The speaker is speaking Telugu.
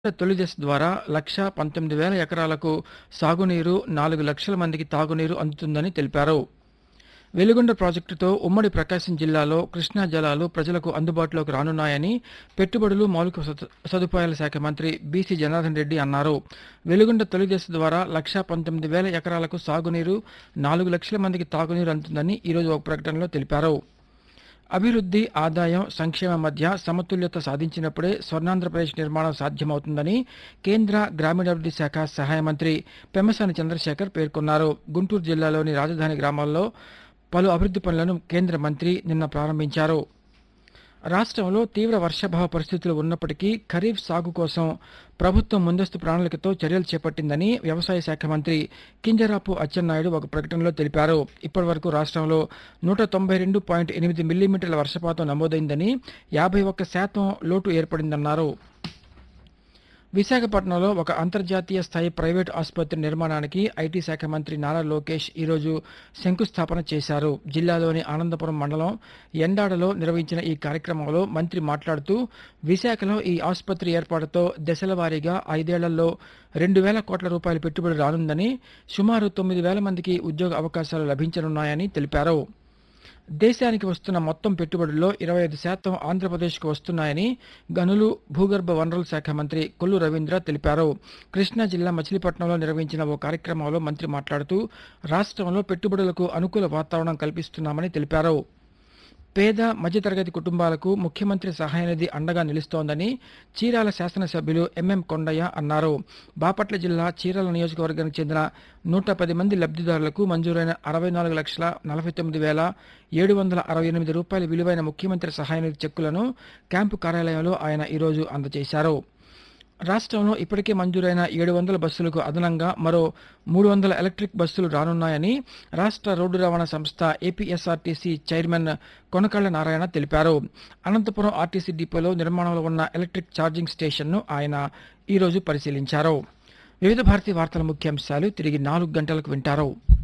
తొలి దశ ద్వారా లక్షా పంతొమ్మిది వేల ఎకరాలకు సాగునీరు నాలుగు లక్షల మందికి తాగునీరు అందుతుందని తెలిపారు వెలుగొండ ప్రాజెక్టుతో ఉమ్మడి ప్రకాశం జిల్లాలో కృష్ణా జలాలు ప్రజలకు అందుబాటులోకి రానున్నాయని పెట్టుబడులు మౌలిక సదు- సదుపాయాల శాఖ మంత్రి బీసీ జనార్దన్ రెడ్డి అన్నారు వెలుగొండ తొలి దశ ద్వారా లక్షా పంతొమ్మిది వేల ఎకరాలకు సాగునీరు నాలుగు లక్షల మందికి తాగునీరు అందుతుందని ఈరోజు ఒక ప్రకటనలో తెలిపారు అభివృద్ధి ఆదాయం సంక్షేమం మధ్య సమతుల్యత సాధించినప్పుడే స్వర్ణాంధ్రప్రదేశ్ నిర్మాణం సాధ్యమవుతుందని కేంద్ర గ్రామీణాభివృద్ధి శాఖ సహాయ మంత్రి పెమ్మసాని చంద్రశేఖర్ పేర్కొన్నారు గుంటూరు జిల్లాలోని రాజధాని గ్రామాల్లో పలు అభివృద్ధి పనులను కేంద్ర మంత్రి నిన్న ప్రారంభించారు రాష్ట్రంలో తీవ్ర వర్షాభావ పరిస్థితులు ఉన్నప్పటికీ ఖరీఫ్ సాగు కోసం ప్రభుత్వం ముందస్తు ప్రణాళికతో చర్యలు చేపట్టిందని వ్యవసాయ శాఖ మంత్రి కింజరాపు అచ్చెన్నాయుడు ఒక ప్రకటనలో తెలిపారు ఇప్పటివరకు రాష్ట్రంలో నూట తొంభై రెండు పాయింట్ ఎనిమిది మిల్లీమీటర్ల వర్షపాతం నమోదైందని యాభై ఒక్క శాతం లోటు ఏర్పడిందన్నారు విశాఖపట్నంలో ఒక అంతర్జాతీయ స్థాయి ప్రైవేట్ ఆసుపత్రి నిర్మాణానికి ఐటీ శాఖ మంత్రి నారా లోకేష్ ఈరోజు శంకుస్థాపన చేశారు జిల్లాలోని ఆనందపురం మండలం ఎండాడలో నిర్వహించిన ఈ కార్యక్రమంలో మంత్రి మాట్లాడుతూ విశాఖలో ఈ ఆసుపత్రి ఏర్పాటుతో దశల వారీగా ఐదేళ్లలో రెండు వేల కోట్ల రూపాయల పెట్టుబడి రానుందని సుమారు తొమ్మిది వేల మందికి ఉద్యోగ అవకాశాలు లభించనున్నాయని తెలిపారు దేశానికి వస్తున్న మొత్తం పెట్టుబడుల్లో ఇరవై ఐదు శాతం ఆంధ్రప్రదేశ్కు వస్తున్నాయని గనులు భూగర్భ వనరుల శాఖ మంత్రి కొల్లు రవీంద్ర తెలిపారు కృష్ణా జిల్లా మచిలీపట్నంలో నిర్వహించిన ఓ కార్యక్రమంలో మంత్రి మాట్లాడుతూ రాష్ట్రంలో పెట్టుబడులకు అనుకూల వాతావరణం కల్పిస్తున్నామని తెలిపారు పేద మధ్యతరగతి కుటుంబాలకు ముఖ్యమంత్రి సహాయ నిధి అండగా నిలుస్తోందని చీరాల శాసనసభ్యులు ఎంఎం కొండయ్య అన్నారు బాపట్ల జిల్లా చీరాల నియోజకవర్గానికి చెందిన నూట పది మంది లబ్ధిదారులకు మంజూరైన అరవై నాలుగు లక్షల నలభై తొమ్మిది వేల ఏడు వందల అరవై ఎనిమిది రూపాయల విలువైన ముఖ్యమంత్రి సహాయ నిధి చెక్కులను క్యాంపు కార్యాలయంలో ఆయన ఈరోజు అందజేశారు రాష్ట్రంలో ఇప్పటికే మంజూరైన ఏడు వందల బస్సులకు అదనంగా మరో మూడు వందల ఎలక్ట్రిక్ బస్సులు రానున్నాయని రాష్ట్ర రోడ్డు రవాణా సంస్థ ఏపీఎస్ఆర్టీసీ చైర్మన్ కొనకళ్ళ నారాయణ తెలిపారు అనంతపురం ఆర్టీసీ డిపోలో నిర్మాణంలో ఉన్న ఎలక్ట్రిక్ ఛార్జింగ్ స్టేషన్ను ఆయన ఈరోజు పరిశీలించారు వివిధ భారతి వార్తల ముఖ్యాంశాలు తిరిగి నాలుగు గంటలకు వింటారు